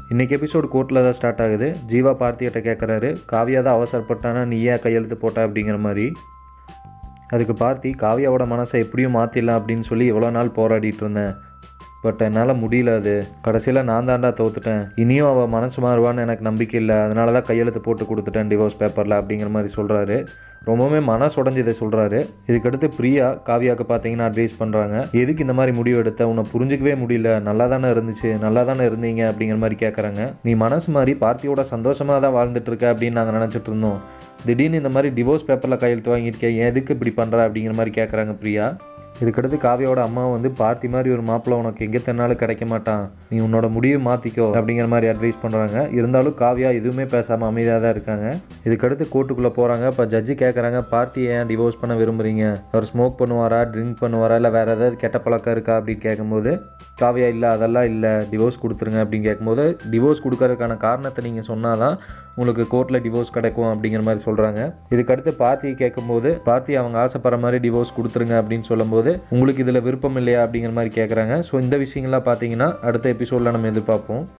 இன்றைக்கி எபிசோடு கோர்ட்டில் தான் ஸ்டார்ட் ஆகுது ஜீவா பார்த்திகிட்ட கேட்குறாரு காவியா தான் அவசரப்பட்டானா நீ ஏன் கையெழுத்து போட்ட அப்படிங்கிற மாதிரி அதுக்கு பார்த்தி காவியாவோட மனசை எப்படியும் மாற்றிடலாம் அப்படின்னு சொல்லி இவ்வளோ நாள் போராடிட்டு இருந்தேன் பட் என்னால் முடியல அது கடைசியில் நான் தாண்டா தோத்துட்டேன் இனியும் அவள் மனசு மாறுவான்னு எனக்கு நம்பிக்கை இல்லை அதனால தான் கையெழுத்து போட்டு கொடுத்துட்டேன் டிவோர்ஸ் பேப்பரில் அப்படிங்கிற மாதிரி சொல்கிறாரு ரொம்பவுமே மனசு உடஞ்சதை சொல்கிறாரு இதுக்கடுத்து பிரியா காவியாவுக்கு பார்த்தீங்கன்னா அட்வைஸ் பண்ணுறாங்க எதுக்கு இந்த மாதிரி முடிவு எடுத்த உன்னை புரிஞ்சிக்கவே முடியல நல்லா தானே இருந்துச்சு நல்லா தானே இருந்தீங்க அப்படிங்கிற மாதிரி கேட்குறாங்க நீ மனசு மாதிரி பார்த்தியோட சந்தோஷமாக தான் வாழ்ந்துட்டு இருக்க அப்படின்னு நாங்கள் நினச்சிட்டு இருந்தோம் திடீர்னு இந்த மாதிரி டிவோர்ஸ் பேப்பரில் கையெழுத்து வாங்கியிருக்கேன் ஏன் எதுக்கு இப்படி பண்ணுற அப்படிங்கிற மாதிரி கேட்குறாங்க பிரியா இதுக்கடுத்து காவியோட அம்மா வந்து பார்த்தி மாதிரி ஒரு மாப்பிள்ளை உனக்கு எங்கே தென்னாலும் கிடைக்க மாட்டான் நீ உன்னோட முடிவை மாற்றிக்கோ அப்படிங்கிற மாதிரி அட்வைஸ் பண்ணுறாங்க இருந்தாலும் காவியா எதுவுமே பேசாமல் அமைதியாக தான் இருக்காங்க இதுக்கடுத்து கோர்ட்டுக்குள்ளே போகிறாங்க இப்போ ஜட்ஜி கேட்குறாங்க பார்த்தி ஏன் டிவோர்ஸ் பண்ண விரும்புகிறீங்க அவர் ஸ்மோக் பண்ணுவாரா ட்ரிங்க் பண்ணுவாரா இல்லை வேறு ஏதாவது கெட்ட பழக்கம் இருக்கா அப்படின்னு கேட்கும்போது காவியா இல்லை அதெல்லாம் இல்லை டிவோர்ஸ் கொடுத்துருங்க அப்படின்னு கேட்கும்போது டிவோர்ஸ் கொடுக்கறதுக்கான காரணத்தை நீங்கள் சொன்னால் தான் உங்களுக்கு கோர்ட்டில் டிவோர்ஸ் கிடைக்கும் அப்படிங்கிற மாதிரி சொல்கிறாங்க இதுக்கடுத்து பார்த்தி கேட்கும்போது பார்த்தி அவங்க ஆசைப்படுற மாதிரி டிவோர்ஸ் கொடுத்துருங்க அப்படின்னு சொல்லும்போது உங்களுக்கு இதில் விருப்பம் இல்லையா அப்படிங்கிற மாதிரி கேட்குறாங்க ஸோ இந்த விஷயங்கள்லாம் பார்த்தீங்கன்னா அடுத்த எபிசோடில் நம்ம எதிர்பார்ப்போம்